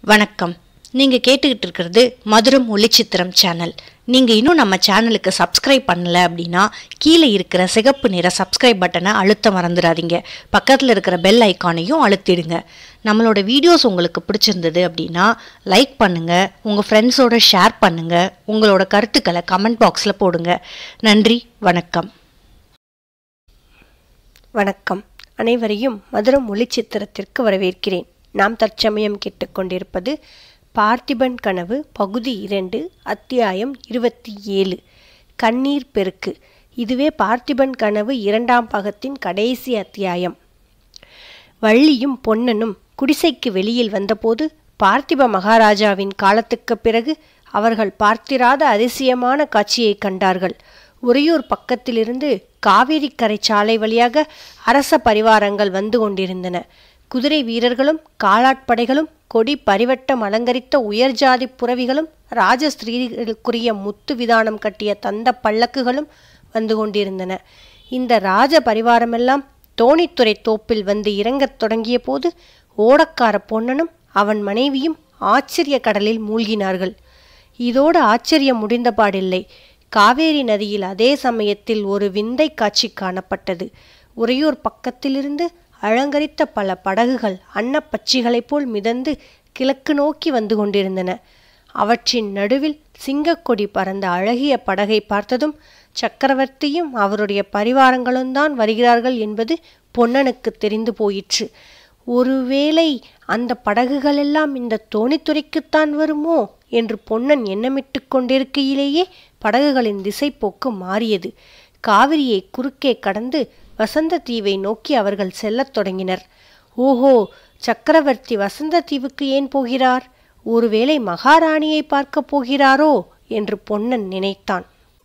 வணக்கம் நீங்கள் கேட்டுக்கிட்டு இருக்கிறது மதுரம் ஒளிச்சித்திரம் சேனல் நீங்கள் இன்னும் நம்ம சேனலுக்கு சப்ஸ்கிரைப் பண்ணல அப்படின்னா கீழே இருக்கிற சிகப்பு நிற சப்ஸ்கிரைப் பட்டனை அழுத்த மறந்துடாதீங்க பக்கத்தில் இருக்கிற பெல் ஐக்கானையும் அழுத்திடுங்க நம்மளோட வீடியோஸ் உங்களுக்கு பிடிச்சிருந்தது அப்படின்னா லைக் பண்ணுங்கள் உங்கள் ஃப்ரெண்ட்ஸோட ஷேர் பண்ணுங்கள் உங்களோட கருத்துக்களை கமெண்ட் பாக்ஸில் போடுங்க நன்றி வணக்கம் வணக்கம் அனைவரையும் மதுரம் ஒளிச்சித்திரத்திற்கு வரவேற்கிறேன் நாம் தற்சமயம் கேட்டுக்கொண்டிருப்பது பார்த்திபன் கனவு பகுதி இரண்டு அத்தியாயம் இருபத்தி ஏழு கண்ணீர் பெருக்கு இதுவே பார்த்திபன் கனவு இரண்டாம் பாகத்தின் கடைசி அத்தியாயம் வள்ளியும் பொன்னனும் குடிசைக்கு வெளியில் வந்தபோது பார்த்திப மகாராஜாவின் காலத்துக்குப் பிறகு அவர்கள் பார்த்திராத அதிசயமான காட்சியை கண்டார்கள் உறையூர் பக்கத்திலிருந்து காவேரி கரை சாலை வழியாக அரச பரிவாரங்கள் வந்து கொண்டிருந்தன குதிரை வீரர்களும் காலாட்படைகளும் கொடி பரிவட்டம் அலங்கரித்த உயர்ஜாதி புறவிகளும் ராஜஸ்திரீகளுக்குரிய முத்து விதானம் கட்டிய தந்த பல்லக்குகளும் வந்து கொண்டிருந்தன இந்த ராஜ பரிவாரமெல்லாம் தோணித்துறை தோப்பில் வந்து இறங்கத் தொடங்கிய போது ஓடக்கார பொன்னனும் அவன் மனைவியும் ஆச்சரிய கடலில் மூழ்கினார்கள் இதோடு ஆச்சரியம் முடிந்தபாடில்லை காவேரி நதியில் அதே சமயத்தில் ஒரு விந்தை காட்சி காணப்பட்டது உறையூர் பக்கத்திலிருந்து அலங்கரித்த பல படகுகள் அன்னப்பட்சிகளைப் போல் மிதந்து கிழக்கு நோக்கி வந்து கொண்டிருந்தன அவற்றின் நடுவில் சிங்கக்கொடி பறந்த அழகிய படகை பார்த்ததும் சக்கரவர்த்தியும் அவருடைய பரிவாரங்களும் தான் வருகிறார்கள் என்பது பொன்னனுக்கு தெரிந்து போயிற்று ஒருவேளை அந்த படகுகளெல்லாம் இந்த தோணித்துறைக்குத்தான் வருமோ என்று பொன்னன் எண்ணமிட்டு கொண்டிருக்கையிலேயே படகுகளின் திசைப்போக்கு மாறியது காவிரியை குறுக்கே கடந்து வசந்த தீவை நோக்கி அவர்கள் செல்லத் தொடங்கினர் ஓஹோ சக்கரவர்த்தி வசந்த தீவுக்கு ஏன் போகிறார் ஒருவேளை மகாராணியை பார்க்கப் போகிறாரோ என்று பொன்னன் நினைத்தான்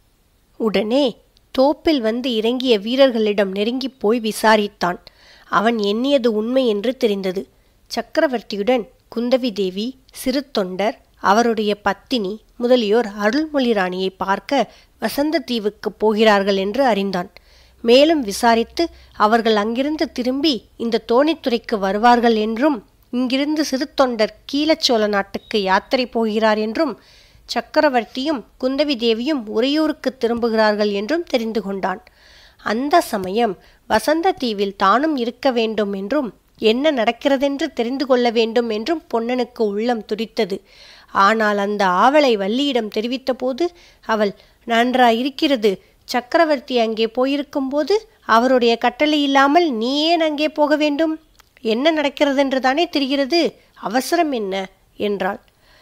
உடனே தோப்பில் வந்து இறங்கிய வீரர்களிடம் நெருங்கி போய் விசாரித்தான் அவன் எண்ணியது உண்மை என்று தெரிந்தது சக்கரவர்த்தியுடன் குந்தவி தேவி சிறு தொண்டர் அவருடைய பத்தினி முதலியோர் அருள்மொழி ராணியை பார்க்க வசந்த தீவுக்கு போகிறார்கள் என்று அறிந்தான் மேலும் விசாரித்து அவர்கள் அங்கிருந்து திரும்பி இந்த தோணித்துறைக்கு வருவார்கள் என்றும் இங்கிருந்து சிறு தொண்டர் கீழச்சோழ நாட்டுக்கு யாத்திரை போகிறார் என்றும் சக்கரவர்த்தியும் குந்தவி தேவியும் உறையூருக்கு திரும்புகிறார்கள் என்றும் தெரிந்து கொண்டான் அந்த சமயம் வசந்த தீவில் தானும் இருக்க வேண்டும் என்றும் என்ன நடக்கிறதென்று தெரிந்து கொள்ள வேண்டும் என்றும் பொன்னனுக்கு உள்ளம் துடித்தது ஆனால் அந்த ஆவலை வள்ளியிடம் தெரிவித்தபோது அவள் நன்றாயிருக்கிறது சக்கரவர்த்தி அங்கே போயிருக்கும்போது அவருடைய கட்டளை இல்லாமல் நீ ஏன் அங்கே போக வேண்டும் என்ன நடக்கிறதென்று தானே தெரிகிறது அவசரம் என்ன என்றாள்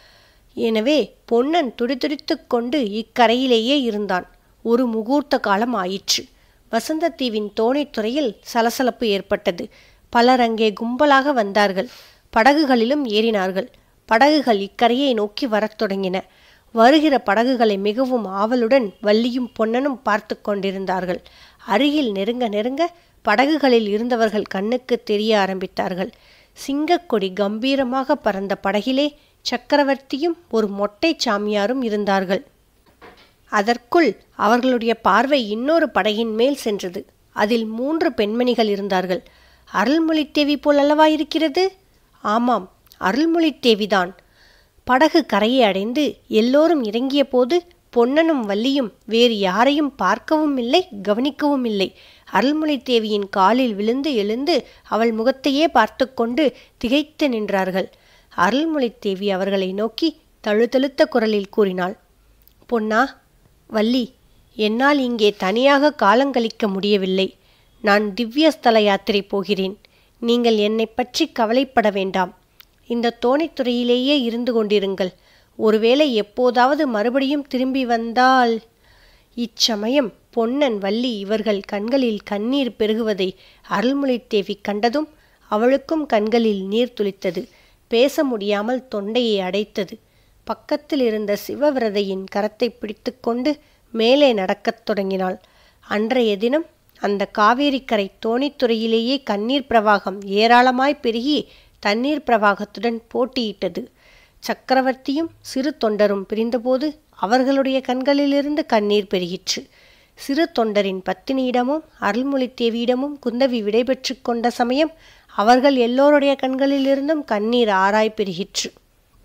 எனவே பொன்னன் துடிதுடித்து கொண்டு இக்கரையிலேயே இருந்தான் ஒரு முகூர்த்த காலம் ஆயிற்று வசந்தத்தீவின் தோணித்துறையில் சலசலப்பு ஏற்பட்டது பலர் அங்கே கும்பலாக வந்தார்கள் படகுகளிலும் ஏறினார்கள் படகுகள் இக்கரையை நோக்கி வரத் தொடங்கின வருகிற படகுகளை மிகவும் ஆவலுடன் வள்ளியும் பொன்னனும் பார்த்து கொண்டிருந்தார்கள் அருகில் நெருங்க நெருங்க படகுகளில் இருந்தவர்கள் கண்ணுக்கு தெரிய ஆரம்பித்தார்கள் சிங்கக்கொடி கம்பீரமாக பறந்த படகிலே சக்கரவர்த்தியும் ஒரு மொட்டை சாமியாரும் இருந்தார்கள் அதற்குள் அவர்களுடைய பார்வை இன்னொரு படகின் மேல் சென்றது அதில் மூன்று பெண்மணிகள் இருந்தார்கள் அருள்மொழித்தேவி போல் அல்லவா இருக்கிறது ஆமாம் அருள்மொழித்தேவிதான் படகு கரையை அடைந்து எல்லோரும் இறங்கிய போது பொன்னனும் வள்ளியும் வேறு யாரையும் பார்க்கவும் இல்லை கவனிக்கவும் இல்லை அருள்மொழி தேவியின் காலில் விழுந்து எழுந்து அவள் முகத்தையே பார்த்து கொண்டு திகைத்து நின்றார்கள் அருள்மொழி தேவி அவர்களை நோக்கி தழுதழுத்த குரலில் கூறினாள் பொன்னா வள்ளி என்னால் இங்கே தனியாக காலங்கழிக்க முடியவில்லை நான் திவ்யஸ்தல யாத்திரை போகிறேன் நீங்கள் என்னை பற்றி கவலைப்பட வேண்டாம் இந்த தோணித்துறையிலேயே இருந்து கொண்டிருங்கள் ஒருவேளை எப்போதாவது மறுபடியும் திரும்பி வந்தால் இச்சமயம் பொன்னன் வள்ளி இவர்கள் கண்களில் கண்ணீர் பெருகுவதை அருள்மொழித்தேவி கண்டதும் அவளுக்கும் கண்களில் நீர் துளித்தது பேச முடியாமல் தொண்டையை அடைத்தது பக்கத்தில் இருந்த சிவவிரதையின் கரத்தை பிடித்துக்கொண்டு மேலே நடக்கத் தொடங்கினாள் அன்றைய தினம் அந்த காவேரிக்கரை தோணித்துறையிலேயே கண்ணீர் பிரவாகம் ஏராளமாய் பெருகி தண்ணீர் பிரவாகத்துடன் போட்டியிட்டது சக்கரவர்த்தியும் சிறு தொண்டரும் பிரிந்தபோது அவர்களுடைய கண்களிலிருந்து கண்ணீர் பெருகிற்று சிறு தொண்டரின் பத்தினியிடமும் அருள்மொழித்தேவியிடமும் குந்தவி விடைபெற்று கொண்ட சமயம் அவர்கள் எல்லோருடைய கண்களிலிருந்தும் கண்ணீர் ஆராய் பெருகிற்று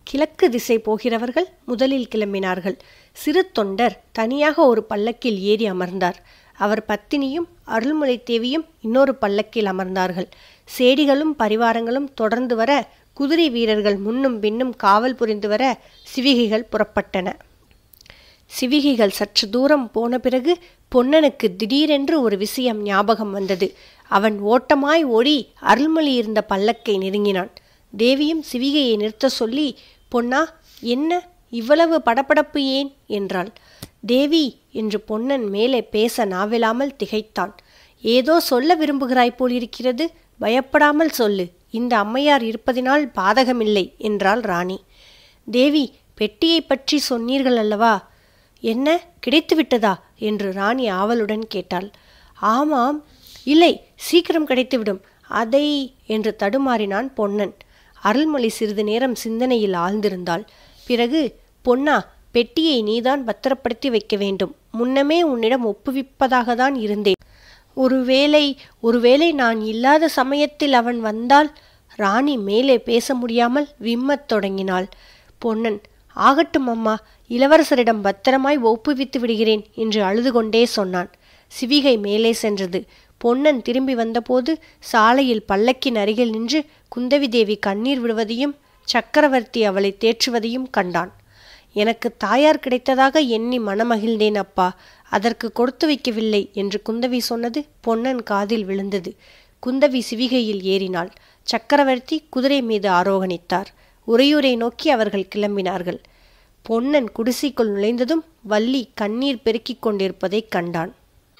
கிழக்கு திசை போகிறவர்கள் முதலில் கிளம்பினார்கள் சிறு தொண்டர் தனியாக ஒரு பல்லக்கில் ஏறி அமர்ந்தார் அவர் பத்தினியும் அருள்மொழி தேவியும் இன்னொரு பல்லக்கில் அமர்ந்தார்கள் சேடிகளும் பரிவாரங்களும் தொடர்ந்து வர குதிரை வீரர்கள் முன்னும் பின்னும் காவல் புரிந்து வர சிவிகைகள் புறப்பட்டன சிவிகைகள் சற்று தூரம் போன பிறகு பொன்னனுக்கு திடீரென்று ஒரு விஷயம் ஞாபகம் வந்தது அவன் ஓட்டமாய் ஓடி அருள்மொழி இருந்த பல்லக்கை நெருங்கினான் தேவியும் சிவிகையை நிறுத்த சொல்லி பொன்னா என்ன இவ்வளவு படபடப்பு ஏன் என்றாள் தேவி என்று பொன்னன் மேலே பேச நாவிலாமல் திகைத்தான் ஏதோ சொல்ல விரும்புகிறாய் போலிருக்கிறது பயப்படாமல் சொல்லு இந்த அம்மையார் இருப்பதினால் பாதகமில்லை என்றாள் ராணி தேவி பெட்டியை பற்றி சொன்னீர்கள் அல்லவா என்ன கிடைத்து விட்டதா என்று ராணி ஆவலுடன் கேட்டாள் ஆமாம் இல்லை சீக்கிரம் கிடைத்துவிடும் அதை என்று தடுமாறினான் பொன்னன் அருள்மொழி சிறிது நேரம் சிந்தனையில் ஆழ்ந்திருந்தாள் பிறகு பொன்னா பெட்டியை நீதான் பத்திரப்படுத்தி வைக்க வேண்டும் முன்னமே உன்னிடம் ஒப்புவிப்பதாக தான் இருந்தேன் ஒருவேளை ஒருவேளை நான் இல்லாத சமயத்தில் அவன் வந்தால் ராணி மேலே பேச முடியாமல் விம்மத் தொடங்கினாள் பொன்னன் ஆகட்டும் அம்மா இளவரசரிடம் பத்திரமாய் ஒப்புவித்து விடுகிறேன் என்று அழுது கொண்டே சொன்னான் சிவிகை மேலே சென்றது பொன்னன் திரும்பி வந்தபோது சாலையில் பல்லக்கின் அருகில் நின்று குந்தவி தேவி கண்ணீர் விடுவதையும் சக்கரவர்த்தி அவளை தேற்றுவதையும் கண்டான் எனக்கு தாயார் கிடைத்ததாக எண்ணி மனமகிழ்ந்தேன் அப்பா அதற்கு கொடுத்து வைக்கவில்லை என்று குந்தவி சொன்னது பொன்னன் காதில் விழுந்தது குந்தவி சிவிகையில் ஏறினாள் சக்கரவர்த்தி குதிரை மீது ஆரோகணித்தார் உறையூரை நோக்கி அவர்கள் கிளம்பினார்கள் பொன்னன் குடிசைக்குள் நுழைந்ததும் வள்ளி கண்ணீர் பெருக்கிக் கொண்டிருப்பதைக் கண்டான்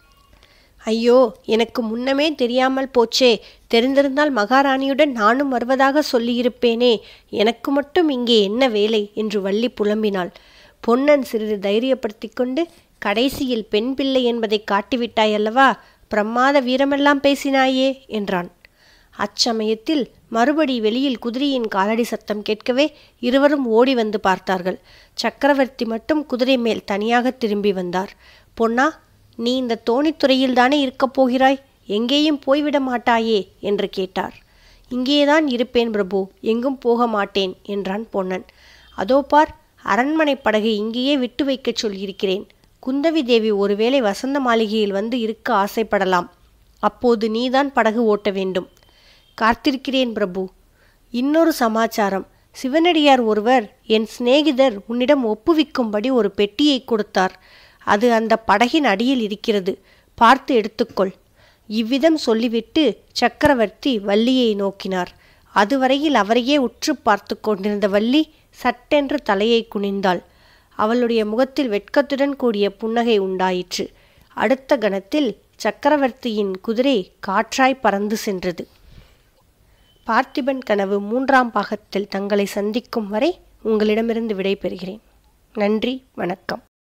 ஐயோ எனக்கு முன்னமே தெரியாமல் போச்சே தெரிந்திருந்தால் மகாராணியுடன் நானும் வருவதாக சொல்லியிருப்பேனே எனக்கு மட்டும் இங்கே என்ன வேலை என்று வள்ளி புலம்பினாள் பொன்னன் சிறிது தைரியப்படுத்தி கொண்டு கடைசியில் பெண் பிள்ளை என்பதை காட்டிவிட்டாய் அல்லவா பிரமாத வீரமெல்லாம் பேசினாயே என்றான் அச்சமயத்தில் மறுபடி வெளியில் குதிரையின் காலடி சத்தம் கேட்கவே இருவரும் ஓடி வந்து பார்த்தார்கள் சக்கரவர்த்தி மட்டும் குதிரை மேல் தனியாக திரும்பி வந்தார் பொன்னா நீ இந்த தோணித்துறையில் தானே இருக்கப் போகிறாய் எங்கேயும் போய்விட மாட்டாயே என்று கேட்டார் இங்கேதான் இருப்பேன் பிரபு எங்கும் போக மாட்டேன் என்றான் பொன்னன் அதோ பார் அரண்மனை படகை இங்கேயே விட்டு வைக்கச் சொல்லியிருக்கிறேன் குந்தவி தேவி ஒருவேளை வசந்த மாளிகையில் வந்து இருக்க ஆசைப்படலாம் அப்போது நீதான் படகு ஓட்ட வேண்டும் காத்திருக்கிறேன் பிரபு இன்னொரு சமாச்சாரம் சிவனடியார் ஒருவர் என் சிநேகிதர் உன்னிடம் ஒப்புவிக்கும்படி ஒரு பெட்டியை கொடுத்தார் அது அந்த படகின் அடியில் இருக்கிறது பார்த்து எடுத்துக்கொள் இவ்விதம் சொல்லிவிட்டு சக்கரவர்த்தி வள்ளியை நோக்கினார் அதுவரையில் அவரையே உற்று பார்த்து கொண்டிருந்த வள்ளி சட்டென்று தலையை குனிந்தாள் அவளுடைய முகத்தில் வெட்கத்துடன் கூடிய புன்னகை உண்டாயிற்று அடுத்த கணத்தில் சக்கரவர்த்தியின் குதிரை காற்றாய் பறந்து சென்றது பார்த்திபன் கனவு மூன்றாம் பாகத்தில் தங்களை சந்திக்கும் வரை உங்களிடமிருந்து விடைபெறுகிறேன் நன்றி வணக்கம்